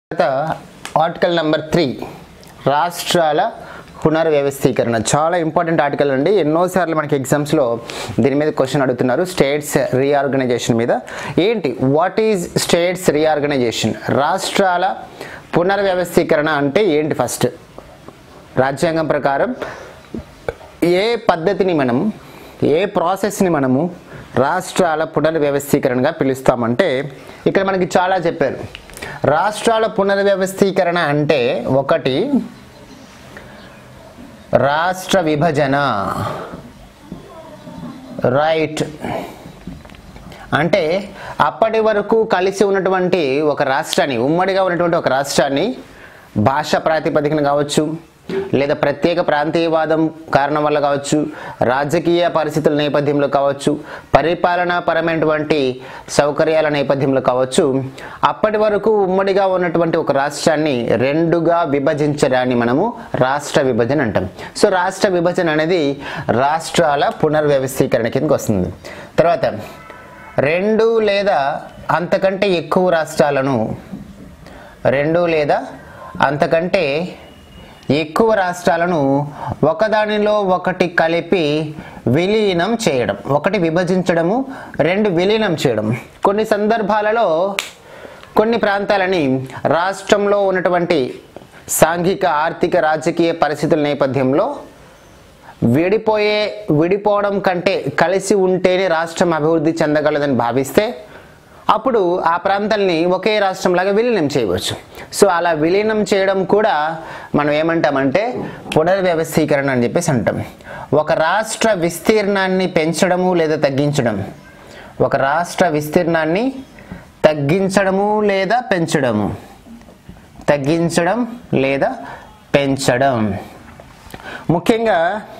తర్వాత article number three రాష్ట్రాల పునర్వ్యవస్థీకరణ చాలా ఇంపార్టెంట్ ఆర్టికల్ అండి ఎన్నోసార్లు మనకి ఎగ్జామ్స్లో దీని మీద క్వశ్చన్ అడుగుతున్నారు స్టేట్స్ రీఆర్గనైజేషన్ మీద ఏంటి వాట్ ఈజ్ స్టేట్స్ రీఆర్గనైజేషన్ రాష్ట్రాల పునర్వ్యవస్థీకరణ అంటే ఏంటి ఫస్ట్ రాజ్యాంగం ప్రకారం ఏ పద్ధతిని మనం ఏ ప్రాసెస్ని మనము రాష్ట్రాల పునర్వ్యవస్థీకరణగా పిలుస్తామంటే ఇక్కడ మనకి చాలా చెప్పారు రాష్ట్రాల పునర్వ్యవస్థీకరణ అంటే ఒకటి రాష్ట్ర విభజన రైట్ అంటే అప్పటి వరకు కలిసి ఉన్నటువంటి ఒక రాష్ట్రాన్ని ఉమ్మడిగా ఉన్నటువంటి ఒక రాష్ట్రాన్ని భాష ప్రాతిపదికన కావచ్చు లేదా ప్రత్యేక ప్రాంతీయవాదం కారణం వల్ల కావచ్చు రాజకీయ పరిస్థితుల నేపథ్యంలో కావచ్చు పరిపాలనా పరమైనటువంటి సౌకర్యాల నేపథ్యంలో కావచ్చు అప్పటి వరకు ఉమ్మడిగా ఉన్నటువంటి ఒక రాష్ట్రాన్ని రెండుగా విభజించడాన్ని మనము రాష్ట్ర విభజన అంటాం సో రాష్ట్ర విభజన అనేది రాష్ట్రాల పునర్వ్యవస్థీకరణ కిందకి వస్తుంది తర్వాత రెండు లేదా అంతకంటే ఎక్కువ రాష్ట్రాలను రెండు లేదా అంతకంటే ఎక్కువ రాష్ట్రాలను ఒకదానిలో ఒకటి కలిపి విలీనం చేయడం ఒకటి విభజించడము రెండు విలీనం చేయడం కొన్ని సందర్భాలలో కొన్ని ప్రాంతాలని రాష్ట్రంలో ఉన్నటువంటి సాంఘిక ఆర్థిక రాజకీయ పరిస్థితుల నేపథ్యంలో విడిపోయే విడిపోవడం కంటే కలిసి ఉంటేనే రాష్ట్రం అభివృద్ధి చెందగలదని భావిస్తే అప్పుడు ఆ ప్రాంతాల్ని ఒకే రాష్ట్రంలాగా విలీనం చేయవచ్చు సో అలా విలీనం చేయడం కూడా మనం ఏమంటామంటే పునర్వ్యవస్థీకరణ అని చెప్పేసి అంటాం ఒక రాష్ట్ర విస్తీర్ణాన్ని పెంచడము లేదా తగ్గించడం ఒక రాష్ట్ర విస్తీర్ణాన్ని తగ్గించడము లేదా పెంచడము తగ్గించడం లేదా పెంచడం ముఖ్యంగా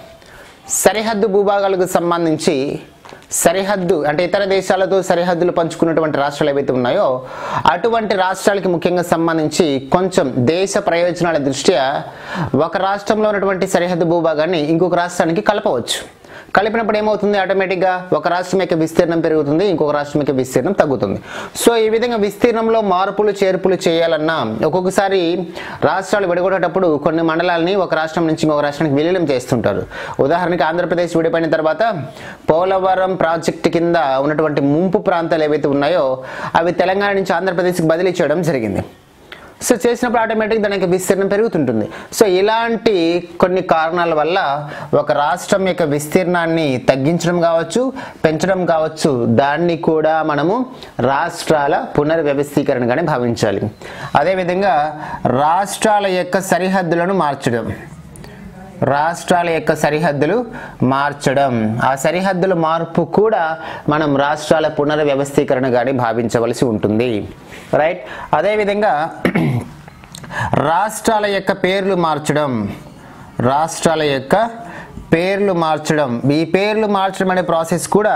సరిహద్దు భూభాగాలకు సంబంధించి సరిహద్దు అంటే ఇతర దేశాలతో సరిహద్దులు పంచుకున్నటువంటి రాష్ట్రాలు ఏవైతే ఉన్నాయో అటువంటి రాష్ట్రాలకి ముఖ్యంగా సంబంధించి కొంచెం దేశ ప్రయోజనాల దృష్ట్యా ఒక రాష్ట్రంలో ఉన్నటువంటి సరిహద్దు భూభాగాన్ని ఇంకొక రాష్ట్రానికి కలపవచ్చు కలిపినప్పుడు ఏమవుతుంది ఆటోమేటిక్గా ఒక రాష్ట్రం యొక్క విస్తీర్ణం పెరుగుతుంది ఇంకొక రాష్ట్రం యొక్క విస్తీర్ణం తగ్గుతుంది సో ఈ విధంగా విస్తీర్ణంలో మార్పులు చేర్పులు చేయాలన్నా ఒక్కొక్కసారి రాష్ట్రాలు విడగొట్టేటప్పుడు కొన్ని మండలాలని ఒక రాష్ట్రం నుంచి ఇంకొక రాష్ట్రానికి విలీనం చేస్తుంటారు ఉదాహరణకి ఆంధ్రప్రదేశ్ విడిపోయిన తర్వాత పోలవరం ప్రాజెక్టు కింద ఉన్నటువంటి ముంపు ప్రాంతాలు ఏవైతే ఉన్నాయో అవి తెలంగాణ నుంచి ఆంధ్రప్రదేశ్కి బదిలీ చేయడం జరిగింది సో చేసినప్పుడు ఆటోమేటిక్ దానికి విస్తీర్ణం పెరుగుతుంటుంది సో ఇలాంటి కొన్ని కారణాల వల్ల ఒక రాష్ట్రం యొక్క విస్తీర్ణాన్ని తగ్గించడం కావచ్చు పెంచడం కావచ్చు దాన్ని కూడా మనము రాష్ట్రాల పునర్వ్యవస్థీకరణగానే భావించాలి అదేవిధంగా రాష్ట్రాల యొక్క సరిహద్దులను మార్చడం రాష్ట్రాల యొక్క సరిహద్దులు మార్చడం ఆ సరిహద్దుల మార్పు కూడా మనం రాష్ట్రాల పునర్వ్యవస్థీకరణగానే భావించవలసి ఉంటుంది రైట్ అదేవిధంగా రాష్ట్రాల యొక్క పేర్లు మార్చడం రాష్ట్రాల యొక్క పేర్లు మార్చడం ఈ పేర్లు మార్చడం అనే ప్రాసెస్ కూడా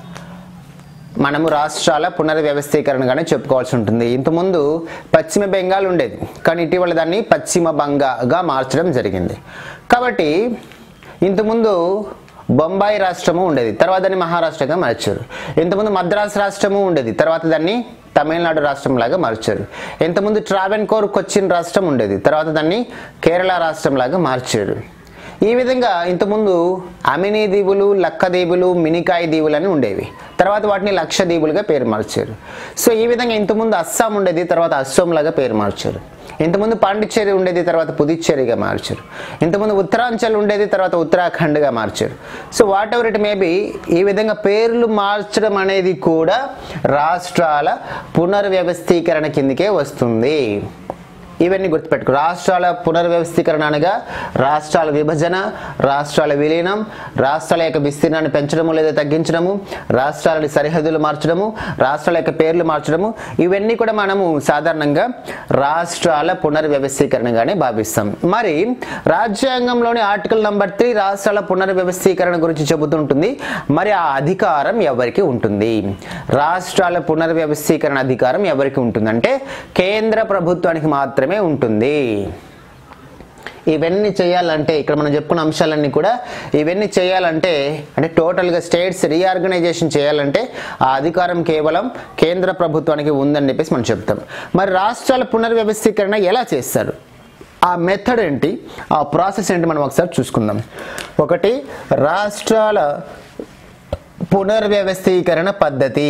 మనము రాష్ట్రాల పునర్వ్యవస్థీకరణగానే చెప్పుకోవాల్సి ఉంటుంది ఇంతకుముందు పశ్చిమ బెంగాల్ ఉండేది కానీ ఇటీవల దాన్ని పశ్చిమ బంగాగా మార్చడం జరిగింది కాబట్టి ఇంతకుముందు బొంబాయి రాష్ట్రము ఉండేది తర్వాత దాన్ని మహారాష్ట్రగా మార్చారు ఇంతకుముందు మద్రాసు రాష్ట్రము ఉండేది తర్వాత దాన్ని తమిళనాడు రాష్ట్రం లాగా మార్చారు ఇంతకుముందు ట్రావెన్కోర్ కొచ్చిన్ రాష్ట్రం ఉండేది తర్వాత దాన్ని కేరళ రాష్ట్రం లాగా మార్చారు ఈ విధంగా ఇంతకుముందు అమినీ దీవులు లక్క దీవులు మినికాయ్ దీవులు అని ఉండేవి తర్వాత వాటిని లక్ష దీవులుగా పేరు మార్చారు సో ఈ విధంగా ఇంతకుముందు అస్సాం ఉండేది తర్వాత అస్సోం లాగా పేరు మార్చారు ఇంతకుముందు పాండిచ్చేరి ఉండేది తర్వాత పుదుచ్చేరిగా మార్చారు ఇంతకుముందు ఉత్తరాంచల్ ఉండేది తర్వాత ఉత్తరాఖండ్గా మార్చారు so whatever it maybe ఈ విధంగా పేర్లు మార్చడం అనేది కూడా రాష్ట్రాల పునర్వ్యవస్థీకరణ కిందకే వస్తుంది ఇవన్నీ గుర్తుపెట్టుకో రాష్ట్రాల పునర్వ్యవస్థీకరణ అనగా రాష్ట్రాల విభజన రాష్ట్రాల విలీనం రాష్ట్రాల యొక్క విస్తీర్ణాన్ని పెంచడము లేదా తగ్గించడము రాష్ట్రాలని సరిహద్దులు మార్చడము రాష్ట్రాల యొక్క పేర్లు మార్చడము ఇవన్నీ కూడా మనము సాధారణంగా రాష్ట్రాల పునర్వ్యవస్థీకరణగానే భావిస్తాం మరి రాజ్యాంగంలోని ఆర్టికల్ నంబర్ త్రీ రాష్ట్రాల పునర్వ్యవస్థీకరణ గురించి చెబుతుంటుంది మరి ఆ అధికారం ఎవరికి ఉంటుంది రాష్ట్రాల పునర్వ్యవస్థీకరణ అధికారం ఎవరికి ఉంటుందంటే కేంద్ర ప్రభుత్వానికి మాత్రమే ఉంటుంది ఇవన్నీ చేయాలంటే ఇక్కడ మనం చెప్పుకున్న అంశాలన్నీ కూడా ఇవన్నీ చేయాలంటే అంటే టోటల్గా స్టేట్స్ రీఆర్గనైజేషన్ చేయాలంటే ఆ అధికారం కేవలం కేంద్ర ప్రభుత్వానికి ఉందని చెప్పేసి మనం చెప్తాం మరి రాష్ట్రాల పునర్వ్యవస్థీకరణ ఎలా చేస్తారు ఆ మెథడ్ ఏంటి ఆ ప్రాసెస్ ఏంటి మనం ఒకసారి చూసుకుందాం ఒకటి రాష్ట్రాల పునర్వ్యవస్థీకరణ పద్ధతి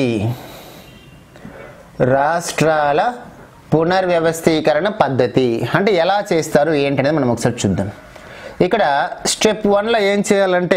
రాష్ట్రాల పునర్వ్యవస్థీకరణ పద్ధతి అంటే ఎలా చేస్తారు ఏంటి అనేది మనం ఒకసారి చూద్దాం ఇక్కడ స్టెప్ వన్లో ఏం చేయాలంటే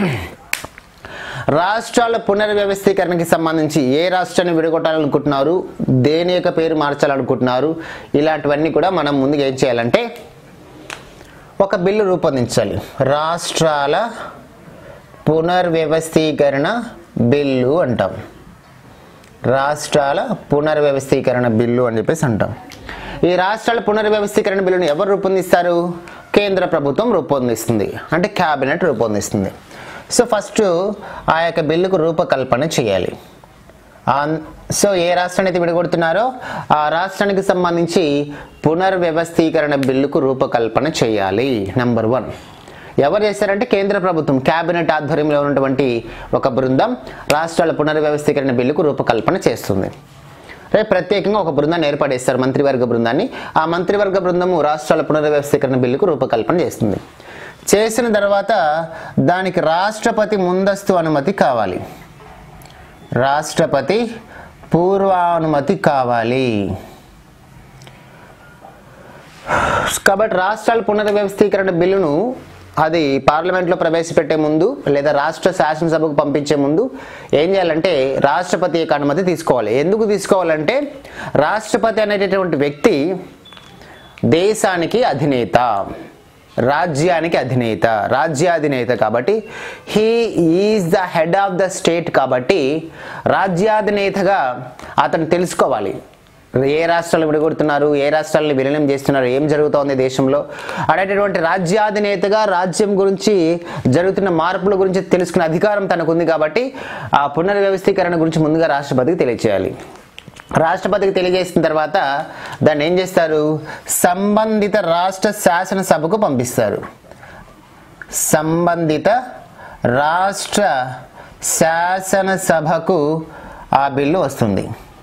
రాష్ట్రాల పునర్వ్యవస్థీకరణకి సంబంధించి ఏ రాష్ట్రాన్ని విడగొట్టాలనుకుంటున్నారు దేని యొక్క పేరు మార్చాలనుకుంటున్నారు ఇలాంటివన్నీ కూడా మనం ముందుగా ఏం చేయాలంటే ఒక బిల్లు రూపొందించాలి రాష్ట్రాల పునర్వ్యవస్థీకరణ బిల్లు అంటాం రాష్ట్రాల పునర్వ్యవస్థీకరణ బిల్లు అని చెప్పేసి అంటాం ఈ రాష్ట్రాల పునర్వ్యవస్థీకరణ బిల్లును ఎవరు రూపొందిస్తారు కేంద్ర ప్రభుత్వం రూపొందిస్తుంది అంటే క్యాబినెట్ రూపొందిస్తుంది సో ఫస్ట్ ఆ యొక్క బిల్లుకు రూపకల్పన చేయాలి ఆన్- సో ఏ రాష్ట్రాన్ని అయితే విడగొడుతున్నారో ఆ రాష్ట్రానికి సంబంధించి పునర్వ్యవస్థీకరణ బిల్లుకు రూపకల్పన చేయాలి నంబర్ వన్ ఎవరు చేశారంటే కేంద్ర ప్రభుత్వం కేబినెట్ ఆధ్వర్యంలో ఉన్నటువంటి ఒక బృందం రాష్ట్రాల పునర్వ్యవస్థీకరణ బిల్లుకు రూపకల్పన చేస్తుంది రేపు ప్రత్యేకంగా ఒక బృందాన్ని ఏర్పడేస్తారు మంత్రివర్గ బృందాన్ని ఆ మంత్రివర్గ బృందము రాష్ట్రాల పునర్వ్యవస్థీకరణ బిల్లుకు రూపకల్పన చేస్తుంది చేసిన తర్వాత దానికి రాష్ట్రపతి ముందస్తు అనుమతి కావాలి రాష్ట్రపతి పూర్వానుమతి కావాలి కాబట్టి రాష్ట్రాల పునర్వ్యవస్థీకరణ బిల్లును అది పార్లమెంట్లో ప్రవేశపెట్టే ముందు లేదా రాష్ట్ర శాసనసభకు పంపించే ముందు ఏం చేయాలంటే రాష్ట్రపతి యొక్క అనుమతి తీసుకోవాలి ఎందుకు తీసుకోవాలంటే రాష్ట్రపతి అనేటటువంటి వ్యక్తి దేశానికి అధినేత రాజ్యానికి అధినేత రాజ్యాధినేత కాబట్టి he is the head of the state కాబట్టి రాజ్యాధినేతగా అతను తెలుసుకోవాలి ఏ రాష్ట్రాలు విడగొడుతున్నారు ఏ రాష్ట్రాలను విలీనం చేస్తున్నారు ఏం జరుగుతోంది దేశంలో అనేటటువంటి రాజ్యాధినేతగా రాజ్యం గురించి జరుగుతున్న మార్పుల గురించి తెలుసుకునే అధికారం తనకు ఉంది కాబట్టి ఆ పునర్వ్యవస్థీకరణ గురించి ముందుగా రాష్ట్రపతికి తెలియచేయాలి రాష్ట్రపతికి తెలియజేసిన తర్వాత దాన్ని ఏం చేస్తారు సంబంధిత రాష్ట్ర శాసనసభకు పంపిస్తారు సంబంధిత రాష్ట్ర శాసనసభకు ఆ బిల్లు వస్తుంది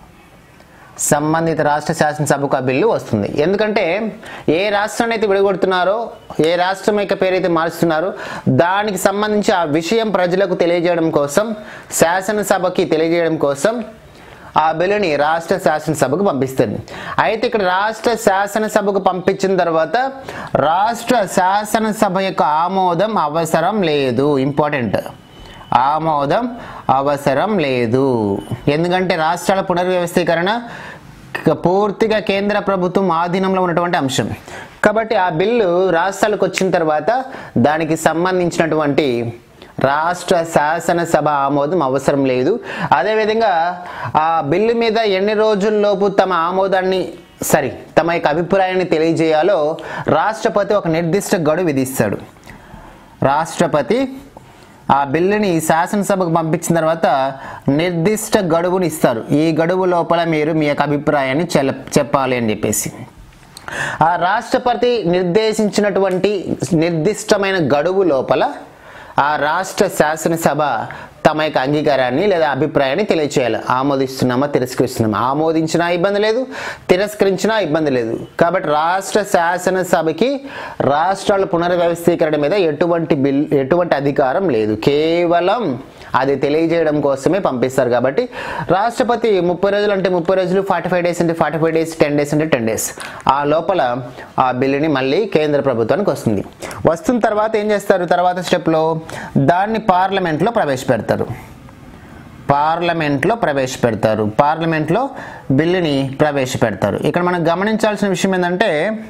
సంబంధిత రాష్ట్ర శాసనసభకు ఆ బిల్లు వస్తుంది ఎందుకంటే ఏ రాష్ట్రాన్ని అయితే విడగొడుతున్నారో ఏ రాష్ట్రం యొక్క పేరైతే మారుస్తున్నారో దానికి సంబంధించి ఆ విషయం ప్రజలకు తెలియజేయడం కోసం శాసనసభకి తెలియజేయడం కోసం ఆ బిల్లుని రాష్ట్ర శాసనసభకు పంపిస్తుంది అయితే ఇక్కడ రాష్ట్ర శాసనసభకు పంపించిన తర్వాత రాష్ట్ర శాసనసభ యొక్క ఆమోదం అవసరం లేదు ఇంపార్టెంట్ ఆమోదం అవసరం లేదు ఎందుకంటే రాష్ట్రాల పునర్వ్యవస్థీకరణ క- పూర్తిగా కేంద్ర ప్రభుత్వం ఆధీనంలో ఉన్నటువంటి అంశం కాబట్టి ఆ బిల్లు రాష్ట్రాలకు వచ్చిన తర్వాత దానికి సంబంధించినటువంటి రాష్ట్ర శాసనసభ ఆమోదం అవసరం లేదు అదేవిధంగా ఆ బిల్లు మీద ఎన్ని రోజుల్లోపు తమ ఆమోదాన్ని సరి తమ యొక్క అభిప్రాయాన్ని తెలియజేయాలో రాష్ట్రపతి ఒక నిర్దిష్ట గడువు విధిస్తాడు రాష్ట్రపతి ఆ బిల్లుని శాసనసభకు పంపించిన తర్వాత నిర్దిష్ట గడువుని ఇస్తారు ఈ గడువు లోపల మీరు మీ యొక్క అభిప్రాయాన్ని చెల చెప్పాలి అని చెప్పేసి ఆ రాష్ట్రపతి నిర్దేశించినటువంటి నిర్దిష్టమైన గడువు లోపల ఆ రాష్ట్ర శాసనసభ తమ యొక్క అంగీకారాన్ని లేదా అభిప్రాయాన్ని తెలియచేయాలి ఆమోదిస్తున్నామా తిరస్కరిస్తున్నామా ఆమోదించినా ఇబ్బంది లేదు తిరస్కరించినా ఇబ్బంది లేదు కాబట్టి రాష్ట్ర శాసనసభకి రాష్ట్రాల పునర్వ్యవస్థీకరణ మీద ఎటువంటి బిల్ ఎటువంటి అధికారం లేదు కేవలం అది తెలియజేయడం కోసమే పంపిస్తారు కాబట్టి రాష్ట్రపతి ముప్పై రోజులు అంటే ముప్పై రోజులు ఫార్టీ ఫైవ్ డేస్ అంటే forty five days ten days అంటే టెన్ డేస్ ఆ లోపల ఆ బిల్లుని మళ్ళీ కేంద్ర ప్రభుత్వానికి వస్తుంది వస్తున్న తర్వాత ఏం చేస్తారు తర్వాత స్టెప్లో దాన్ని పార్లమెంట్లో ప్రవేశపెడతారు పార్లమెంట్లో ప్రవేశపెడతారు పార్లమెంట్లో బిల్లుని ప్రవేశపెడతారు ఇక్కడ మనం గమనించాల్సిన విషయం ఏంటంటే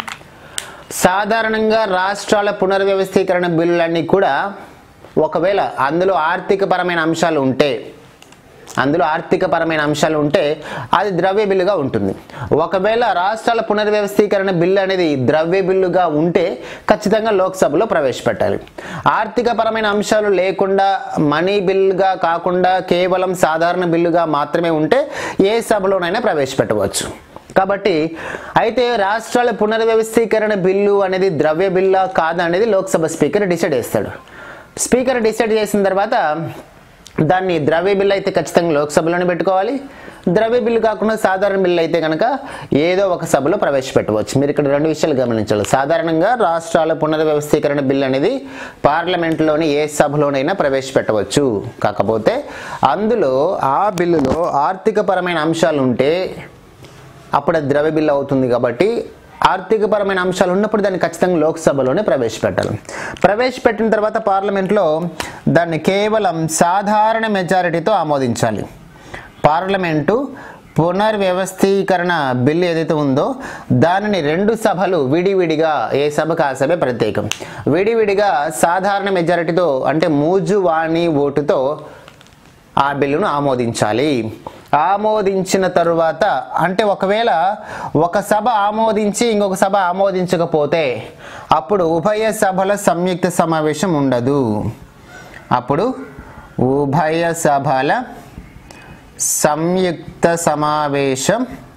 సాధారణంగా రాష్ట్రాల పునర్వ్యవస్థీకరణ బిల్లులన్నీ కూడా ఒకవేళ అందులో ఆర్థికపరమైన అంశాలు ఉంటే అందులో ఆర్థికపరమైన అంశాలు ఉంటే అది ద్రవ్య బిల్లుగా ఉంటుంది ఒకవేళ రాష్ట్రాల పునర్వ్యవస్థీకరణ బిల్లు అనేది ద్రవ్య బిల్లుగా ఉంటే ఖచ్చితంగా లోక్సభలో ప్రవేశపెట్టాలి ఆర్థికపరమైన అంశాలు లేకుండా మనీ బిల్లుగా కాకుండా కేవలం సాధారణ బిల్లుగా మాత్రమే ఉంటే ఏ సభలోనైనా ప్రవేశపెట్టవచ్చు కాబట్టి అయితే రాష్ట్రాల పునర్వ్యవస్థీకరణ బిల్లు అనేది ద్రవ్య బిల్లా కాదా అనేది లోక్సభ స్పీకర్ డిసైడ్ చేస్తాడు స్పీకర్ డిసైడ్ చేసిన తర్వాత దాన్ని ద్రవ్య బిల్లు అయితే ఖచ్చితంగా లోక్సభలోనే పెట్టుకోవాలి ద్రవ్య బిల్లు కాకుండా సాధారణ బిల్లు అయితే కనుక ఏదో ఒక సభలో ప్రవేశపెట్టవచ్చు మీరు ఇక్కడ రెండు విషయాలు గమనించాలి సాధారణంగా రాష్ట్రాల పునర్వ్యవస్థీకరణ బిల్లు అనేది పార్లమెంట్లోని ఏ సభలోనైనా ప్రవేశపెట్టవచ్చు కాకపోతే అందులో ఆ బిల్లులో ఆర్థికపరమైన అంశాలు ఉంటే అప్పుడు అది ద్రవ్య బిల్లు అవుతుంది కాబట్టి ఆర్థికపరమైన అంశాలు ఉన్నప్పుడు దాన్ని ఖచ్చితంగా లోక్సభలోనే ప్రవేశపెట్టాలి ప్రవేశపెట్టిన తర్వాత పార్లమెంట్లో దాన్ని కేవలం సాధారణ మెజారిటీతో ఆమోదించాలి పార్లమెంటు పునర్వ్యవస్థీకరణ బిల్లు ఏదైతే ఉందో దానిని రెండు సభలు విడివిడిగా ఏ సభకు ఆ సభే ప్రత్యేకం విడివిడిగా సాధారణ మెజారిటీతో అంటే మూజు వాణి ఓటుతో ఆ బిల్లును ఆమోదించాలి ఆమోదించిన తరువాత అంటే ఒకవేళ ఒక సభ ఆమోదించి ఇంకొక సభ ఆమోదించకపోతే అప్పుడు ఉభయ సభల సంయుక్త సమావేశం ఉండదు అప్పుడు ఉభయ సభల సంయుక్త సమావేశం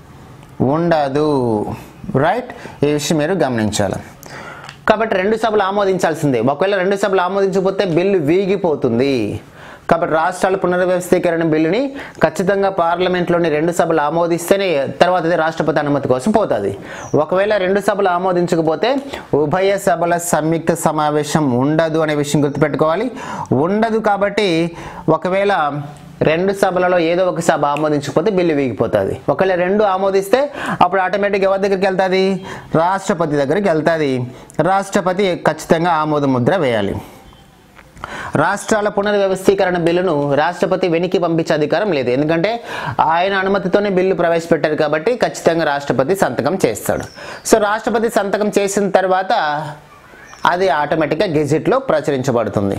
ఉండదు రైట్ ఈ విషయం మీరు గమనించాలి కాబట్టి రెండు సభలు ఆమోదించాల్సిందే ఒకవేళ రెండు సభలు ఆమోదించకపోతే బిల్లు వీగిపోతుంది కాబట్టి రాష్ట్రాల పునర్వ్యవస్థీకరణ బిల్లుని ఖచ్చితంగా పార్లమెంట్లోని రెండు సభలు ఆమోదిస్తేనే తర్వాత అది రాష్ట్రపతి అనుమతి కోసం పోతుంది ఒకవేళ రెండు సభలు ఆమోదించకపోతే ఉభయ సభల సంయుక్త సమావేశం ఉండదు అనే విషయం గుర్తుపెట్టుకోవాలి ఉండదు కాబట్టి ఒకవేళ రెండు సభలలో ఏదో ఒక సభ ఆమోదించకపోతే బిల్లు వీగిపోతుంది ఒకవేళ రెండు ఆమోదిస్తే అప్పుడు ఆటోమేటిక్ ఎవరి దగ్గరికి వెళ్తుంది రాష్ట్రపతి దగ్గరికి వెళ్తుంది రాష్ట్రపతి ఖచ్చితంగా ఆమోద ముద్ర వేయాలి రాష్ట్రాల పునర్వ్యవస్థీకరణ బిల్లును రాష్ట్రపతి వెనక్కి పంపించే అధికారం లేదు ఎందుకంటే ఆయన అనుమతితోనే బిల్లు ప్రవేశపెట్టారు కాబట్టి ఖచ్చితంగా రాష్ట్రపతి సంతకం చేస్తాడు సో రాష్ట్రపతి సంతకం చేసిన తర్వాత అది ఆటోమేటిక్గా గెజిట్లో ప్రచురించబడుతుంది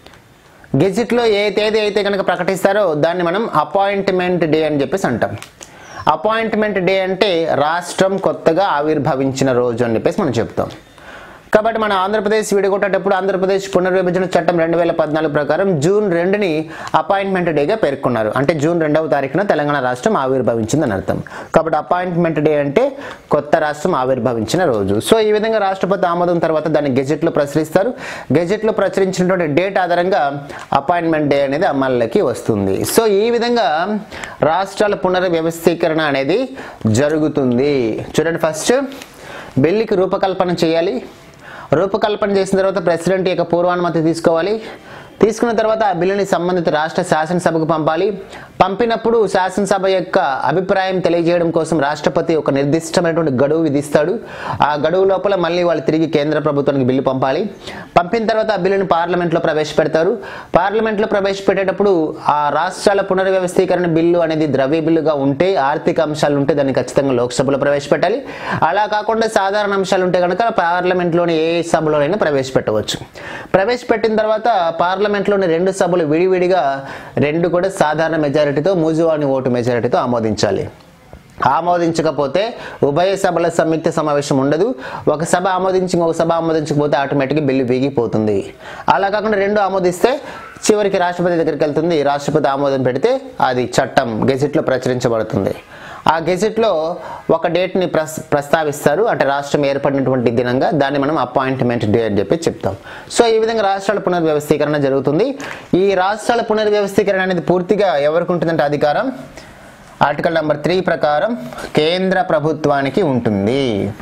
గెజిట్లో ఏ తేదీ అయితే కనుక ప్రకటిస్తారో దాన్ని మనం అపాయింట్మెంట్ డే అని చెప్పేసి అంటాం అపాయింట్మెంట్ డే అంటే రాష్ట్రం కొత్తగా ఆవిర్భవించిన రోజు అని చెప్పేసి మనం చెప్తాం కాబట్టి మన ఆంధ్రప్రదేశ్ విడగొట్టేటప్పుడు ఆంధ్రప్రదేశ్ పునర్విభజన చట్టం రెండు వేల పద్నాలుగు ప్రకారం జూన్ రెండుని అపాయింట్మెంట్ డేగా పేర్కొన్నారు అంటే జూన్ రెండవ తారీఖున తెలంగాణ రాష్ట్రం ఆవిర్భవించిందని అర్థం కాబట్టి అపాయింట్మెంట్ డే అంటే కొత్త రాష్ట్రం ఆవిర్భవించిన రోజు సో ఈ విధంగా రాష్ట్రపతి ఆమోదం తర్వాత దాన్ని గెజెట్లో ప్రచురిస్తారు గెజెట్లో ప్రచురించినటువంటి డేట్ ఆధారంగా అపాయింట్మెంట్ డే అనేది అమల్లోకి వస్తుంది సో ఈ విధంగా రాష్ట్రాల పునర్వ్యవస్థీకరణ అనేది జరుగుతుంది చూడండి ఫస్ట్ బిల్లుకి రూపకల్పన చేయాలి రూపకల్పన చేసిన తర్వాత ప్రెసిడెంట్ యొక్క పూర్వానుమతి తీసుకోవాలి తీసుకున్న తర్వాత ఆ బిల్లుని సంబంధిత రాష్ట్ర శాసనసభకు పంపాలి పంపినప్పుడు శాసనసభ యొక్క అభిప్రాయం తెలియజేయడం కోసం రాష్ట్రపతి ఒక నిర్దిష్టమైనటువంటి గడువు విధిస్తాడు ఆ గడువు లోపల మళ్ళీ వాళ్ళు తిరిగి కేంద్ర ప్రభుత్వానికి బిల్లు పంపాలి పంపిన తర్వాత ఆ బిల్లుని పార్లమెంట్లో ప్రవేశపెడతారు పార్లమెంట్లో ప్రవేశపెట్టేటప్పుడు ఆ రాష్ట్రాల పునర్వ్యవస్థీకరణ బిల్లు అనేది ద్రవ్య బిల్లుగా ఉంటే ఆర్థిక అంశాలు ఉంటే దాన్ని ఖచ్చితంగా లోక్సభలో ప్రవేశపెట్టాలి అలా కాకుండా సాధారణ అంశాలు ఉంటే కనుక పార్లమెంట్లోని ఏ సభలోనైనా ప్రవేశపెట్టవచ్చు ప్రవేశపెట్టిన తర్వాత పార్లమెంట్లోని రెండు సభలు విడివిడిగా రెండు కూడా సాధారణ మెజారిటీతో మూజువాణి ఓటు మెజారిటీతో ఆమోదించాలి ఆమోదించకపోతే ఉభయ సభల సంయుక్త సమావేశం ఉండదు ఒక సభ ఆమోదించి ఒక సభ ఆమోదించకపోతే ఆటోమేటిక్గా బిల్లు వీగిపోతుంది అలా కాకుండా రెండు ఆమోదిస్తే చివరికి రాష్ట్రపతి దగ్గరికి వెళ్తుంది రాష్ట్రపతి ఆమోదం పెడితే అది చట్టం గెజెట్లో ప్రచురించబడుతుంది ఆ గెజెట్లో ఒక డేట్ని ప్రస్ ప్రస్తావిస్తారు అంటే రాష్ట్రం ఏర్పడినటువంటి దినంగా దాన్ని మనం అపాయింట్మెంట్ డే అని చెప్పి చెప్తాం సో ఈ విధంగా రాష్ట్రాల పునర్వ్యవస్థీకరణ జరుగుతుంది ఈ రాష్ట్రాల పునర్వ్యవస్థీకరణ అనేది పూర్తిగా ఎవరికి ఉంటుందంటే అధికారం ఆర్టికల్ నెంబర్ త్రీ ప్రకారం కేంద్ర ప్రభుత్వానికి ఉంటుంది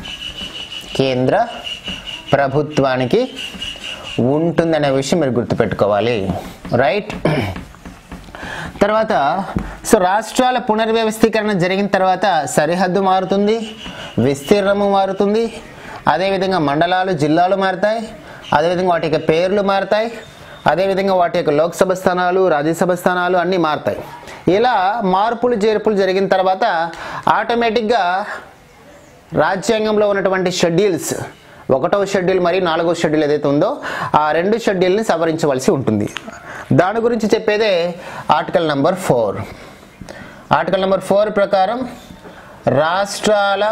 కేంద్ర ప్రభుత్వానికి ఉంటుందనే విషయం మీరు గుర్తుపెట్టుకోవాలి రైట్ తర్వాత సో రాష్ట్రాల పునర్వ్యవస్థీకరణ జరిగిన తర్వాత సరిహద్దు మారుతుంది విస్తీర్ణము మారుతుంది అదేవిధంగా మండలాలు జిల్లాలు మారుతాయి అదేవిధంగా వాటి యొక్క పేర్లు మారుతాయి అదేవిధంగా వాటి యొక్క లోక్సభ స్థానాలు రాజ్యసభ స్థానాలు అన్నీ మారుతాయి ఇలా మార్పులు చేర్పులు జరిగిన తర్వాత ఆటోమేటిక్గా రాజ్యాంగంలో ఉన్నటువంటి షెడ్యూల్స్ ఒకటవ షెడ్యూల్ మరియు నాలుగవ షెడ్యూల్ ఏదైతే ఉందో ఆ రెండు షెడ్యూల్ని సవరించవలసి ఉంటుంది దాని గురించి చెప్పేదే article number four article number four ప్రకారం రాష్ట్రాల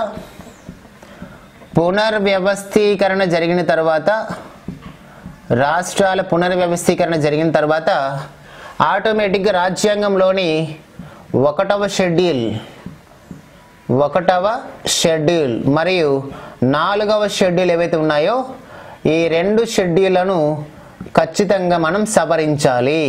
పునర్వ్యవస్థీకరణ జరిగిన తర్వాత రాష్ట్రాల పునర్వ్యవస్థీకరణ జరిగిన తర్వాత ఆటోమేటిక్గా రాజ్యాంగంలోని ఒకటవ షెడ్యూల్ ఒకటవ షెడ్యూల్ మరియు నాలుగవ షెడ్యూల్ ఏవైతే ఉన్నాయో ఈ రెండు షెడ్యూళ్లను ఖచ్చితంగా మనం సవరించాలి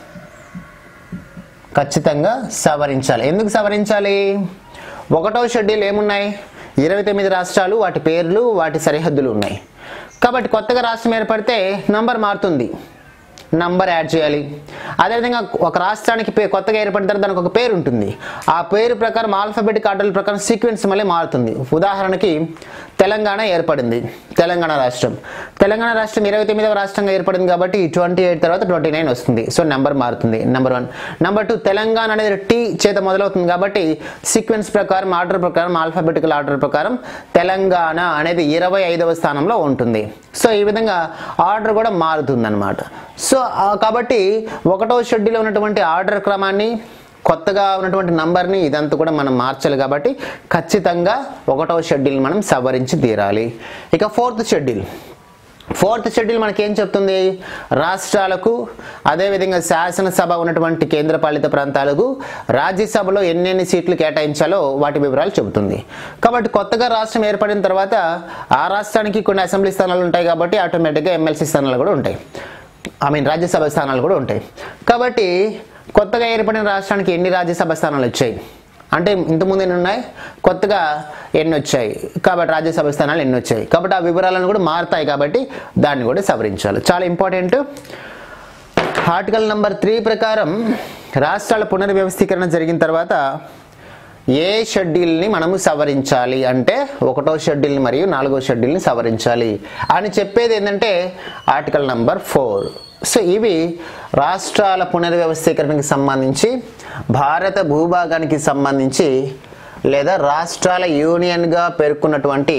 ఖచ్చితంగా సవరించాలి ఎందుకు సవరించాలి ఒకటో షెడ్యూల్ ఏమున్నాయి ఇరవై తొమ్మిది రాష్ట్రాలు వాటి పేర్లు వాటి సరిహద్దులు ఉన్నాయి కాబట్టి కొత్తగా రాష్ట్రం ఏర్పడితే నంబర్ మారుతుంది నంబర్ యాడ్ చేయాలి అదేవిధంగా ఒక రాష్ట్రానికి పే కొత్తగా ఏర్పడిన తర్వాత దానికి ఒక పేరు ఉంటుంది ఆ పేరు ప్రకారం ఆల్ఫాబెటిక్ ఆర్డర్ ప్రకారం సీక్వెన్స్ మళ్ళీ మారుతుంది ఉదాహరణకి తెలంగాణ ఏర్పడింది తెలంగాణ రాష్ట్రం తెలంగాణ రాష్ట్రం ఇరవై తొమ్మిదవ రాష్ట్రంగా ఏర్పడింది కాబట్టి ట్వంటీ ఎయిట్ తర్వాత ట్వంటీ నైన్ వస్తుంది సో నెంబర్ మారుతుంది number one number two Telangana అనేది టీ చేత మొదలవుతుంది కాబట్టి సీక్వెన్స్ ప్రకారం ఆర్డర్ ప్రకారం ఆల్ఫాబెటికల్ ఆర్డర్ ప్రకారం తెలంగాణ అనేది ఇరవై ఐదవ స్థానంలో ఉంటుంది సో ఈ విధంగా ఆర్డర్ కూడా మారుతుంది అనమాట సో ఆ, కాబట్టి ఒకటో షెడ్యూల్ ఉన్నటువంటి ఆర్డర్ క్రమాన్ని కొత్తగా ఉన్నటువంటి నంబర్ని ఇదంతా కూడా మనం మార్చాలి కాబట్టి ఖచ్చితంగా ఒకటో షెడ్యూల్ మనం సవరించి తీరాలి ఇక ఫోర్త్ షెడ్యూల్ ఫోర్త్ షెడ్యూల్ మనకి ఏం చెప్తుంది రాష్ట్రాలకు అదేవిధంగా శాసనసభ ఉన్నటువంటి కేంద్రపాలిత ప్రాంతాలకు రాజ్యసభలో ఎన్నెన్ని సీట్లు కేటాయించాలో వాటి వివరాలు చెబుతుంది కాబట్టి కొత్తగా రాష్ట్రం ఏర్పడిన తర్వాత ఆ రాష్ట్రానికి కొన్ని అసెంబ్లీ స్థానాలు ఉంటాయి కాబట్టి ఆటోమేటిక్గా ఎమ్మెల్సీ స్థానాలు కూడా ఉంటాయి ఐ మీన్ రాజ్యసభ స్థానాలు కూడా ఉంటాయి కాబట్టి కొత్తగా ఏర్పడిన రాష్ట్రానికి ఎన్ని రాజ్యసభ స్థానాలు వచ్చాయి అంటే ఇంతకుముందు ఎన్ని ఉన్నాయి కొత్తగా ఎన్ని వచ్చాయి కాబట్టి రాజ్యసభ స్థానాలు ఎన్ని వచ్చాయి కాబట్టి ఆ వివరాలను కూడా మారుతాయి కాబట్టి దాన్ని కూడా సవరించాలి చాలా ఇంపార్టెంట్ ఆర్టికల్ నంబర్ త్రీ ప్రకారం రాష్ట్రాల పునర్వ్యవస్థీకరణ జరిగిన తర్వాత ఏ షెడ్యూల్ని మనము సవరించాలి అంటే ఒకటో షెడ్యూల్ని మరియు నాలుగో షెడ్యూల్ని సవరించాలి అని చెప్పేది ఏంటంటే ఆర్టికల్ నంబర్ ఫోర్ సో ఇవి రాష్ట్రాల పునర్వ్యవస్థీకరణకి సంబంధించి భారత భూభాగానికి సంబంధించి లేదా రాష్ట్రాల యూనియన్గా పేర్కొన్నటువంటి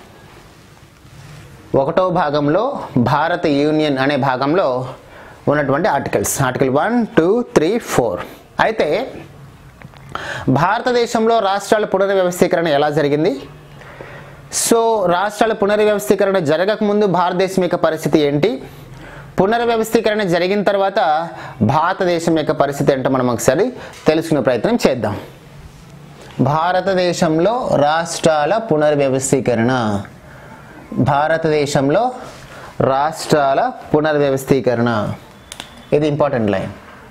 ఒకటో భాగంలో భారత యూనియన్ అనే భాగంలో ఉన్నటువంటి articles article one two three four అయితే భారతదేశంలో రాష్ట్రాల పునర్వ్యవస్థీకరణ ఎలా జరిగింది సో రాష్ట్రాల పునర్వ్యవస్థీకరణ జరగకముందు భారతదేశం యొక్క పరిస్థితి ఏంటి పునర్వ్యవస్థీకరణ జరిగిన తర్వాత భారతదేశం యొక్క పరిస్థితి ఏంటో మనం ఒకసారి తెలుసుకునే ప్రయత్నం చేద్దాం భారతదేశంలో రాష్ట్రాల పునర్వ్యవస్థీకరణ భారతదేశంలో రాష్ట్రాల పునర్వ్యవస్థీకరణ ఇది ఇంపార్టెంట్ లైన్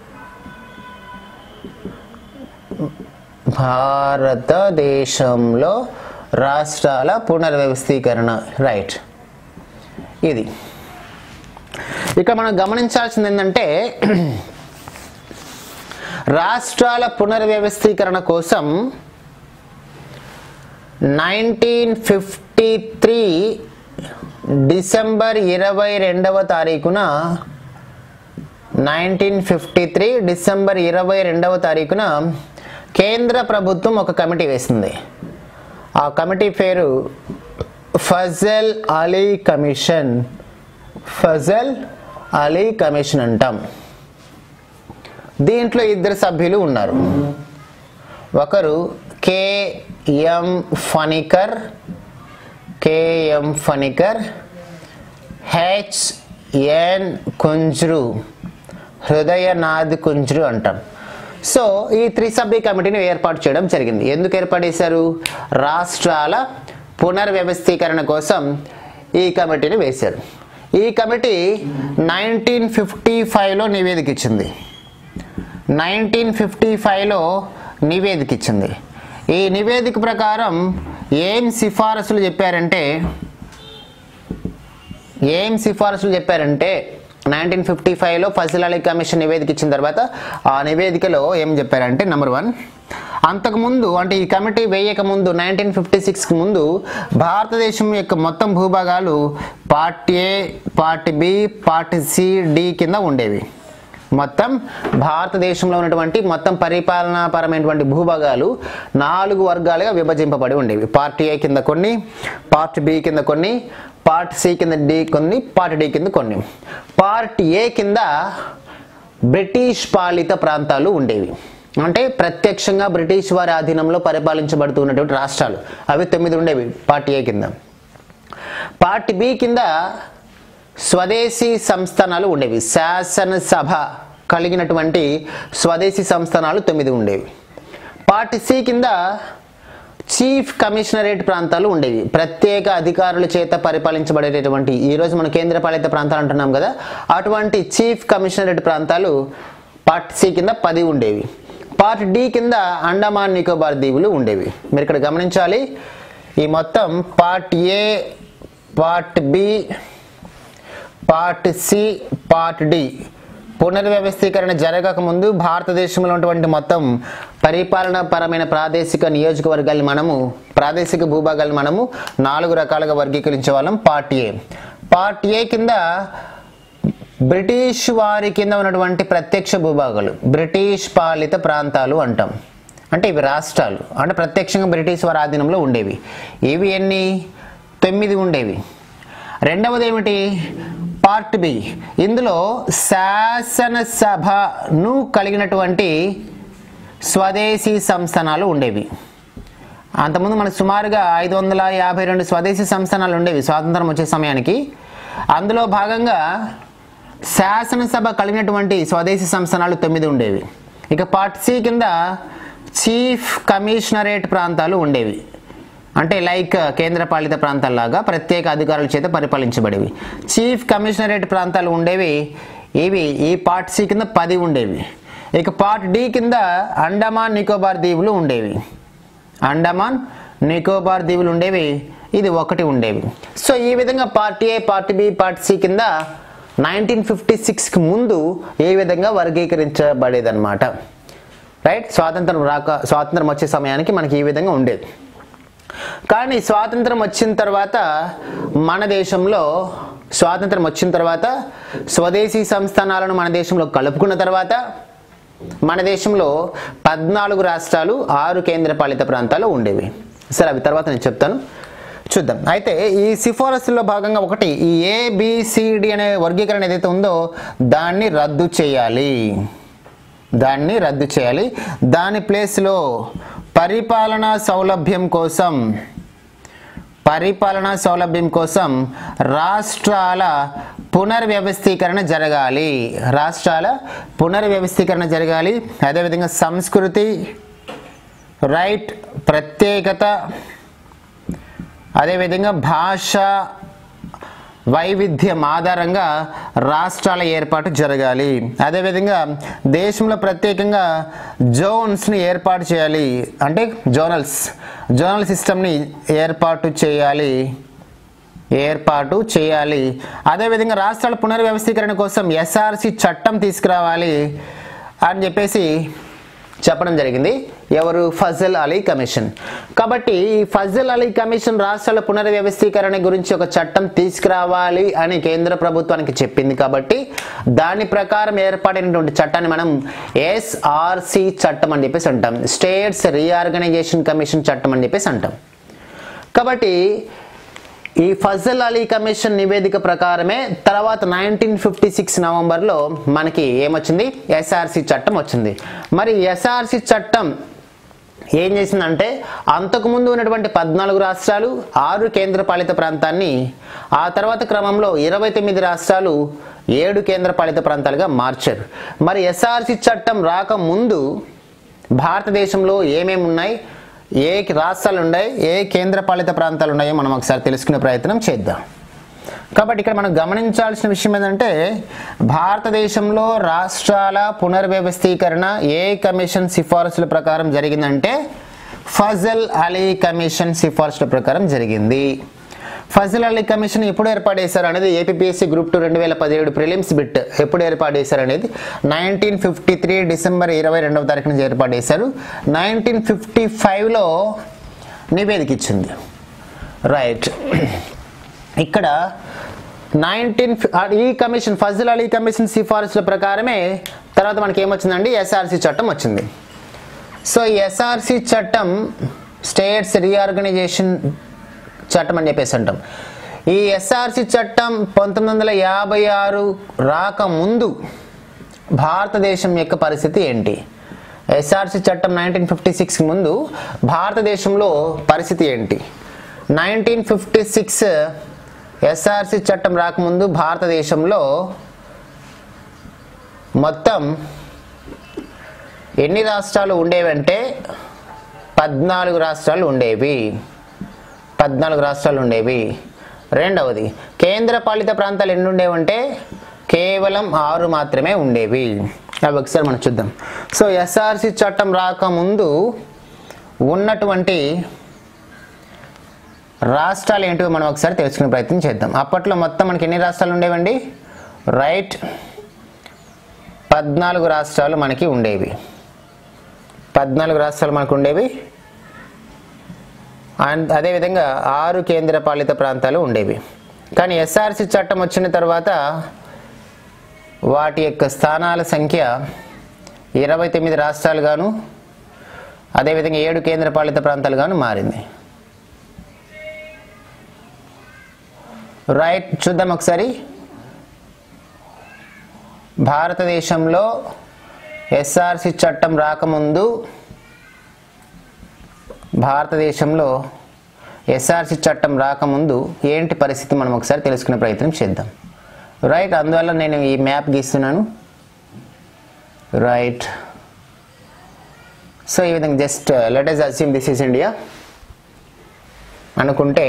భారతదేశంలో రాష్ట్రాల పునర్వ్యవస్థీకరణ రైట్ ఇది ఇక మనం గమనించాల్సింది ఏంటంటే రాష్ట్రాల పునర్వ్యవస్థీకరణ కోసం నైన్టీన్ ఫిఫ్టీ త్రీ డిసెంబర్ ఇరవై రెండవ తారీఖున నైన్టీన్ ఫిఫ్టీ త్రీ డిసెంబర్ ఇరవై రెండవ తారీఖున కేంద్ర ప్రభుత్వం ఒక కమిటీ వేసింది ఆ కమిటీ పేరు ఫజల్ అలీ కమిషన్ ఫజల్ అలీ కమిషన్ అంటాం దీంట్లో ఇద్దరు సభ్యులు ఉన్నారు ఒకరు K M Panikkar K M Panikkar H N Kunzru Hridaynath Kunzru అంటాం సో ఈ త్రిసభ్య కమిటీని ఏర్పాటు చేయడం జరిగింది ఎందుకు ఏర్పాటు చేశారు రాష్ట్రాల పునర్వ్యవస్థీకరణ కోసం ఈ కమిటీని వేశారు ఈ కమిటీ నైన్టీన్ ఫిఫ్టీ ఫైవ్లో నివేదిక ఇచ్చింది నైన్టీన్ ఫిఫ్టీ ఫైవ్లో నివేదిక ఇచ్చింది ఈ నివేదిక ప్రకారం ఏం సిఫారసులు చెప్పారంటే ఏం సిఫారసులు చెప్పారంటే నైన్టీన్ ఫిఫ్టీ ఫైవ్లో ఫజల్ అలీ కమిషన్ నివేదిక ఇచ్చిన తర్వాత ఆ నివేదికలో ఏం చెప్పారంటే నెంబర్ వన్ అంతకుముందు అంటే ఈ కమిటీ వేయక ముందు నైన్టీన్ ఫిఫ్టీ సిక్స్కి ముందు భారతదేశం యొక్క మొత్తం భూభాగాలు part A part B part C D కింద ఉండేవి మొత్తం భారతదేశంలో ఉన్నటువంటి మొత్తం పరిపాలనాపరమైనటువంటి భూభాగాలు నాలుగు వర్గాలుగా విభజింపబడి ఉండేవి పార్ట్ ఏ కింద కొన్ని పార్ట్ బి కింద కొన్ని పార్ట్ సి కింద డి కొన్ని పార్ట్ డి కింద కొన్ని పార్ట్ ఏ కింద బ్రిటిష్ పాలిత ప్రాంతాలు ఉండేవి అంటే ప్రత్యక్షంగా బ్రిటిష్ వారి ఆధీనంలో పరిపాలించబడుతున్నటువంటి రాష్ట్రాలు అవి తొమ్మిది ఉండేవి పార్ట్ ఏ కింద పార్ట్ బి కింద స్వదేశీ సంస్థానాలు ఉండేవి శాసనసభ కలిగినటువంటి స్వదేశీ సంస్థానాలు తొమ్మిది ఉండేవి పార్ట్ సి కింద చీఫ్ కమిషనరేట్ ప్రాంతాలు ఉండేవి ప్రత్యేక అధికారుల చేత పరిపాలించబడేటటువంటి ఈరోజు మన కేంద్రపాలిత ప్రాంతాలు అంటున్నాం కదా అటువంటి చీఫ్ కమిషనరేట్ ప్రాంతాలు పార్ట్ సి కింద పది ఉండేవి పార్ట్ డి కింద అండమాన్ నికోబార్ దీవులు ఉండేవి మీరు ఇక్కడ గమనించాలి ఈ మొత్తం part A part B part C part D పునర్వ్యవస్థీకరణ జరగక ముందు భారతదేశంలో ఉన్నటువంటి మొత్తం పరిపాలనా పరమైన ప్రాదేశిక నియోజకవర్గాల్ని మనము ప్రాదేశిక భూభాగాల్ని మనము నాలుగు రకాలుగా వర్గీకరించే వాళ్ళం పార్ట్ ఏ పార్ట్ ఏ కింద బ్రిటిష్ వారి కింద ఉన్నటువంటి ప్రత్యక్ష భూభాగాలు బ్రిటిష్ పాలిత ప్రాంతాలు అంటాం అంటే ఇవి రాష్ట్రాలు అంటే ప్రత్యక్షంగా బ్రిటిష్ వారి ఆధీనంలో ఉండేవి ఇవి ఎన్ని తొమ్మిది ఉండేవి రెండవది ఏమిటి పార్ట్ బి ఇందులో శాసనసభను కలిగినటువంటి స్వదేశీ సంస్థానాలు ఉండేవి అంతకుముందు మనకు సుమారుగా ఐదు వందల యాభై రెండు స్వదేశీ సంస్థానాలు ఉండేవి స్వాతంత్రం వచ్చే సమయానికి అందులో భాగంగా శాసనసభ కలిగినటువంటి స్వదేశీ సంస్థానాలు తొమ్మిది ఉండేవి ఇక పార్ట్ సి కింద చీఫ్ కమిషనరేట్ ప్రాంతాలు ఉండేవి అంటే లైక్ కేంద్రపాలిత ప్రాంతాల్లాగా ప్రత్యేక అధికారుల చేత పరిపాలించబడేవి చీఫ్ కమిషనరేట్ ప్రాంతాలు ఉండేవి ఇవి ఈ పార్ట్ సి కింద పది ఉండేవి ఇక పార్ట్ డి కింద అండమాన్ నికోబార్ దీవులు ఉండేవి అండమాన్ నికోబార్ దీవులు ఉండేవి ఇది ఒకటి ఉండేవి సో ఈ విధంగా part A part B part C కింద నైన్టీన్ ఫిఫ్టీ సిక్స్కి ముందు ఏ విధంగా వర్గీకరించబడేదన్నమాట రైట్ స్వాతంత్రం రాక స్వాతంత్రం వచ్చే సమయానికి మనకి ఈ విధంగా ఉండేది కానీ స్వాతంత్రం వచ్చిన తర్వాత మన దేశంలో స్వాతంత్రం వచ్చిన తర్వాత స్వదేశీ సంస్థానాలను మన దేశంలో కలుపుకున్న తర్వాత మన దేశంలో పద్నాలుగు రాష్ట్రాలు ఆరు కేంద్రపాలిత ప్రాంతాలు ఉండేవి సరే అవి తర్వాత నేను చెప్తాను చూద్దాం అయితే ఈ సిఫారసుల్లో భాగంగా ఒకటి ఈ ఏబిసిడి అనే వర్గీకరణ ఏదైతే ఉందో దాన్ని రద్దు చేయాలి దాన్ని రద్దు చేయాలి దాని ప్లేస్లో పరిపాలనా సౌలభ్యం కోసం పరిపాలనా సౌలభ్యం కోసం రాష్ట్రాల పునర్వ్యవస్థీకరణ జరగాలి రాష్ట్రాల పునర్వ్యవస్థీకరణ జరగాలి అదేవిధంగా సంస్కృతి రైట్ ప్రత్యేకత అదేవిధంగా భాష వైవిధ్యం ఆధారంగా రాష్ట్రాల ఏర్పాటు జరగాలి అదేవిధంగా దేశంలో ప్రత్యేకంగా జోన్స్ని ఏర్పాటు చేయాలి అంటే జోనల్స్ జోనల్ సిస్టమ్ని ఏర్పాటు చేయాలి ఏర్పాటు చేయాలి అదేవిధంగా రాష్ట్రాల పునర్వ్యవస్థీకరణ కోసం ఎస్ఆర్సి చట్టం తీసుకురావాలి అని చెప్పేసి చెప్పడం జరిగింది ఎవరు ఫజల్ అలీ కమిషన్ కాబట్టి ఈ ఫజల్ అలీ కమిషన్ రాష్ట్రాల పునర్వ్యవస్థీకరణ గురించి ఒక చట్టం తీసుకురావాలి అని కేంద్ర ప్రభుత్వానికి చెప్పింది కాబట్టి దాని ప్రకారం ఏర్పాటైనటువంటి చట్టాన్ని మనం ఎస్ఆర్సి చట్టం అని చెప్పేసి అంటాం స్టేట్స్ రీఆర్గనైజేషన్ కమిషన్ చట్టం అని చెప్పేసి అంటాం కాబట్టి ఈ ఫజల్ అలీ కమిషన్ నివేదిక ప్రకారమే తర్వాత నైన్టీన్ ఫిఫ్టీ సిక్స్ నవంబర్లో మనకి ఏమొచ్చింది ఎస్ఆర్సి చట్టం వచ్చింది మరి ఎస్ఆర్సి చట్టం ఏం చేసిందంటే అంతకుముందు ఉన్నటువంటి పద్నాలుగు రాష్ట్రాలు ఆరు కేంద్రపాలిత ప్రాంతాన్ని ఆ తర్వాత క్రమంలో ఇరవై తొమ్మిది రాష్ట్రాలు ఏడు కేంద్రపాలిత ప్రాంతాలుగా మార్చారు మరి ఎస్ఆర్సి చట్టం రాకముందు భారతదేశంలో ఏమేమి ఉన్నాయి ఏ రాష్ట్రాలు ఉన్నాయి ఏ కేంద్రపాలిత ప్రాంతాలు ఉన్నాయో మనం ఒకసారి తెలుసుకునే ప్రయత్నం చేద్దాం కాబట్టి ఇక్కడ మనం గమనించాల్సిన విషయం ఏంటంటే భారతదేశంలో రాష్ట్రాల పునర్వ్యవస్థీకరణ ఏ కమిషన్ సిఫారసుల ప్రకారం జరిగిందంటే ఫజల్ అలీ కమిషన్ సిఫారసుల ప్రకారం జరిగింది ఫజల్ అలీ కమిషన్ ఎప్పుడు ఏర్పాటు చేశారు అనేది ఏపీఎస్సీ గ్రూప్ టూ రెండు వేల పదిహేడు ప్రిలిమ్స్ బిట్ ఎప్పుడు ఏర్పాటు చేశారు అనేది నైన్టీన్ ఫిఫ్టీ త్రీ డిసెంబర్ ఇరవై రెండవ తారీఖు నుంచి ఏర్పాటు చేశారు నైన్టీన్ ఫిఫ్టీ ఫైవ్లో నివేదిక ఇచ్చింది రైట్ ఇక్కడ నైన్టీన్ ఈ కమిషన్ ఫజల్ అలీ కమిషన్ సిఫారసుల ప్రకారమే తర్వాత మనకి ఏమొచ్చిందండి ఎస్ఆర్సి చట్టం వచ్చింది సో ఈ ఎస్ఆర్సి చట్టం స్టేట్స్ రీఆర్గనైజేషన్ చట్టం అని చెప్పేసి అంటాం ఈ ఎస్ఆర్సి చట్టం పంతొమ్మిది వందల యాభై ఆరు రాకముందు భారతదేశం యొక్క పరిస్థితి ఏంటి ఎస్ఆర్సి చట్టం నైన్టీన్ ఫిఫ్టీ సిక్స్ ముందు భారతదేశంలో పరిస్థితి ఏంటి నైన్టీన్ ఫిఫ్టీ సిక్స్ ఎస్ఆర్సి చట్టం రాకముందు భారతదేశంలో మొత్తం ఎన్ని రాష్ట్రాలు ఉండేవంటే పద్నాలుగు రాష్ట్రాలు ఉండేవి పద్నాలుగు రాష్ట్రాలు ఉండేవి రెండవది కేంద్ర పాలిత ప్రాంతాలు ఎన్ని ఉండేవంటే కేవలం ఆరు మాత్రమే ఉండేవి అవి ఒకసారి మనం చూద్దాం సో ఎస్ఆర్సి చట్టం రాకముందు ఉన్నటువంటి రాష్ట్రాలు ఏంటివో మనం ఒకసారి తెలుసుకునే ప్రయత్నం చేద్దాం అప్పట్లో మొత్తం మనకి ఎన్ని రాష్ట్రాలు ఉండేవండి రైట్ పద్నాలుగు రాష్ట్రాలు మనకి ఉండేవి పద్నాలుగు రాష్ట్రాలు మనకు ఉండేవి అండ్ అదేవిధంగా ఆరు కేంద్ర పాలిత ప్రాంతాలు ఉండేవి కానీ ఎస్ఆర్సి చట్టం వచ్చిన తర్వాత వాటి యొక్క స్థానాల సంఖ్య ఇరవై తొమ్మిది రాష్ట్రాలుగాను అదేవిధంగా ఏడు కేంద్ర పాలిత ప్రాంతాలుగాను మారింది రైట్ చూద్దాం ఒకసారి భారతదేశంలో ఎస్ఆర్సి చట్టం రాకముందు భారతదేశంలో ఎస్ఆర్సి చట్టం రాకముందు ఏంటి పరిస్థితి మనం ఒకసారి తెలుసుకునే ప్రయత్నం చేద్దాం రైట్ అందువల్ల నేను ఈ మ్యాప్ గీస్తున్నాను రైట్ సో ఈ విధంగా just let us assume this is India అనుకుంటే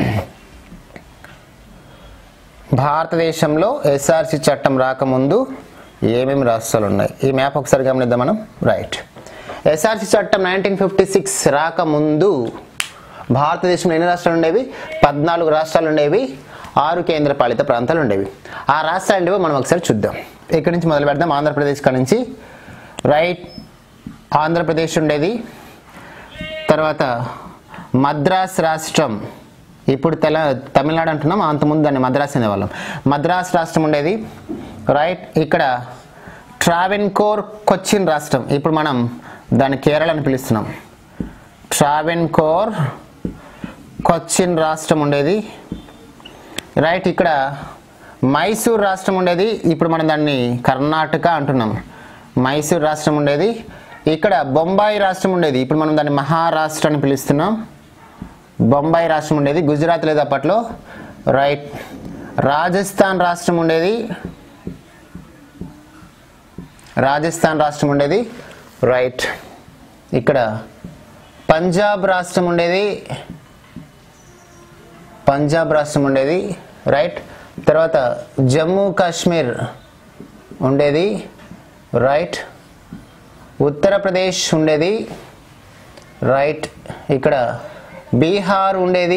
భారతదేశంలో ఎస్ఆర్సి చట్టం రాకముందు ఏమేమి రాష్ట్రాలు ఉన్నాయి ఈ మ్యాప్ ఒకసారి గమనిద్దాం మనం రైట్ ఎస్ఆర్సి చట్టం నైన్టీన్ ఫిఫ్టీ సిక్స్ రాకముందు భారతదేశంలో ఎన్ని రాష్ట్రాలు ఉండేవి పద్నాలుగు రాష్ట్రాలు ఉండేవి ఆరు కేంద్ర పాలిత ప్రాంతాలు ఉండేవి ఆ రాష్ట్రాలు ఏంటివో మనం ఒకసారి చూద్దాం ఇక్కడి నుంచి మొదలు పెడదాం ఆంధ్రప్రదేశ్ కాడ నుంచి రైట్ ఆంధ్రప్రదేశ్ ఉండేది తర్వాత మద్రాస్ రాష్ట్రం ఇప్పుడు తెల తమిళనాడు అంటున్నాం అంతకుముందు దాన్ని మద్రాస్ అనేవాళ్ళం మద్రాస్ రాష్ట్రం ఉండేది రైట్ ఇక్కడ ట్రావెన్కోర్ కొచ్చిన్ రాష్ట్రం ఇప్పుడు మనం దాన్ని కేరళ అని పిలుస్తున్నాం ట్రావెన్కోర్ కొచ్చిన్ రాష్ట్రం ఉండేది రైట్ ఇక్కడ మైసూర్ రాష్ట్రం ఉండేది ఇప్పుడు మనం దాన్ని కర్ణాటక అంటున్నాం మైసూర్ రాష్ట్రం ఉండేది ఇక్కడ బొంబాయి రాష్ట్రం ఉండేది ఇప్పుడు మనం దాన్ని మహారాష్ట్ర అని పిలుస్తున్నాం బొంబాయి రాష్ట్రం ఉండేది గుజరాత్ లేదు అప్పట్లో రైట్ రాజస్థాన్ రాష్ట్రం ఉండేది రాజస్థాన్ రాష్ట్రం ఉండేది రైట్ ఇక్కడ పంజాబ్ రాష్ట్రం ఉండేది పంజాబ్ రాష్ట్రం ఉండేది రైట్ తర్వాత జమ్మూ కాశ్మీర్ ఉండేది రైట్ ఉత్తరప్రదేశ్ ఉండేది రైట్ ఇక్కడ బీహార్ ఉండేది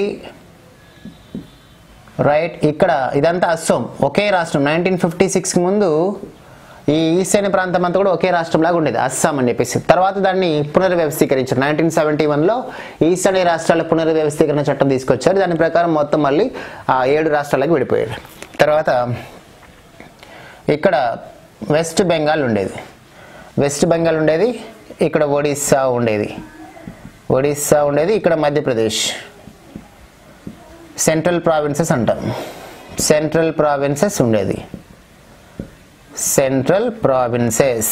రైట్ ఇక్కడ ఇదంతా అస్సోం ఒకే రాష్ట్రం నైన్టీన్ ఫిఫ్టీ సిక్స్కి ముందు ఈ ఈశాన్య ప్రాంతం అంతా కూడా ఒకే రాష్ట్రంలాగా ఉండేది అస్సాం అని చెప్పేసి తర్వాత దాన్ని పునర్వ్యవస్థీకరించారు నైన్టీన్ సెవెంటీ వన్లో ఈశాన్య రాష్ట్రాల పునర్వ్యవస్థీకరణ చట్టం తీసుకొచ్చారు దాని ప్రకారం మొత్తం మళ్ళీ ఆ ఏడు రాష్ట్రాలకు విడిపోయారు తర్వాత ఇక్కడ వెస్ట్ బెంగాల్ ఉండేది వెస్ట్ బెంగాల్ ఉండేది ఇక్కడ ఒడిస్సా ఉండేది ఒడిస్సా ఉండేది ఇక్కడ మధ్యప్రదేశ్ సెంట్రల్ ప్రావిన్సెస్ అంటాం సెంట్రల్ ప్రావిన్సెస్ ఉండేది సెంట్రల్ ప్రావిన్సెస్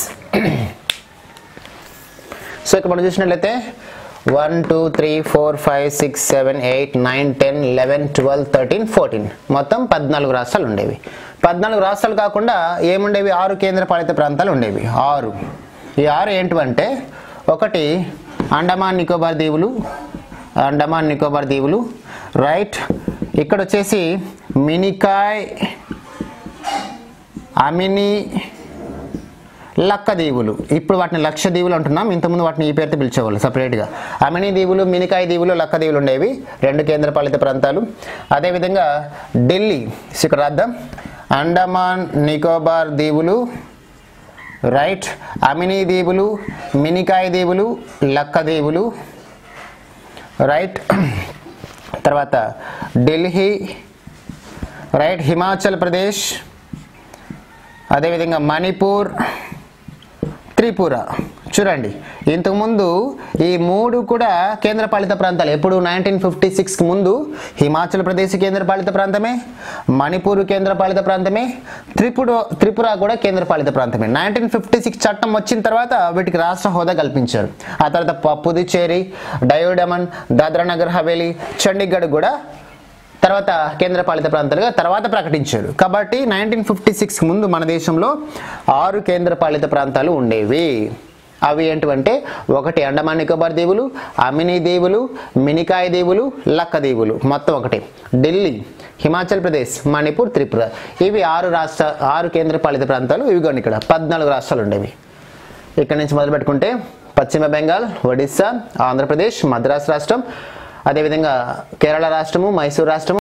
సో ఇక్కడ మనం చూసినట్లయితే one two three four five six seven eight nine ten eleven twelve thirteen fourteen మొత్తం పద్నాలుగు రాష్ట్రాలు ఉండేవి పద్నాలుగు రాష్ట్రాలు కాకుండా ఏముండేవి ఆరు కేంద్ర పాలిత ప్రాంతాలు ఉండేవి ఆరు ఈ ఆరు ఏంటివంటే ఒకటి అండమాన్ నికోబార్ దీవులు అండమాన్ నికోబార్ దీవులు రైట్ ఇక్కడ వచ్చేసి మినికాయ్ అమిని లక్కదీవులు ఇప్పుడు వాటిని లక్ష దీవులు అంటున్నాం ఇంతకుముందు వాటిని ఈ పేరుతో పిలిచేవాళ్ళు సపరేట్గా అమిని దీవులు మినికాయ దీవులు లక్కదీవులు ఉండేవి రెండు కేంద్రపాలిత ప్రాంతాలు అదేవిధంగా ఢిల్లీ సో ఇక్కడ రాద్దాం అండమాన్ నికోబార్ దీవులు రైట్ అమిని దీవులు మినికాయ దీవులు లక్కదీవులు రైట్ తర్వాత ఢిల్లీ రైట్ హిమాచల్ ప్రదేశ్ అదేవిధంగా మణిపూర్ త్రిపుర చూడండి ఇంతకుముందు ఈ మూడు కూడా కేంద్రపాలిత ప్రాంతాలు ఎప్పుడు నైన్టీన్ ఫిఫ్టీ సిక్స్కి ముందు హిమాచల్ ప్రదేశ్ కేంద్రపాలిత ప్రాంతమే మణిపూర్ కేంద్రపాలిత ప్రాంతమే త్రిపుర త్రిపుర కూడా కేంద్రపాలిత ప్రాంతమే నైన్టీన్ ఫిఫ్టీ సిక్స్ చట్టం వచ్చిన తర్వాత వీటికి రాష్ట్ర హోదా కల్పించారు ఆ తర్వాత ప- పుదుచ్చేరి డయోడమన్ దాద్రా నగర్ హవేలీ చండీగఢ్ కూడా తర్వాత కేంద్రపాలిత ప్రాంతాలుగా తర్వాత ప్రకటించారు కాబట్టి నైన్టీన్ ఫిఫ్టీ సిక్స్ ముందు మన దేశంలో ఆరు కేంద్రపాలిత ప్రాంతాలు ఉండేవి అవి ఏంటివంటే ఒకటి అండమాన్ నికోబార్ దీవులు అమినీ దీవులు మినికాయ్ దీవులు లక్క దీవులు మొత్తం ఒకటి ఢిల్లీ హిమాచల్ ప్రదేశ్ మణిపూర్ త్రిపుర ఇవి ఆరు రాష్ట్ర ఆరు కేంద్ర పాలిత ప్రాంతాలు ఇవిగోండి ఇక్కడ పద్నాలుగు రాష్ట్రాలు ఉండేవి ఇక్కడ నుంచి మొదలు పెట్టుకుంటే పశ్చిమ బెంగాల్ ఒడిస్సా ఆంధ్రప్రదేశ్ మద్రాస్ రాష్ట్రం అదేవిధంగా కేరళ రాష్ట్రము మైసూర్ రాష్ట్రము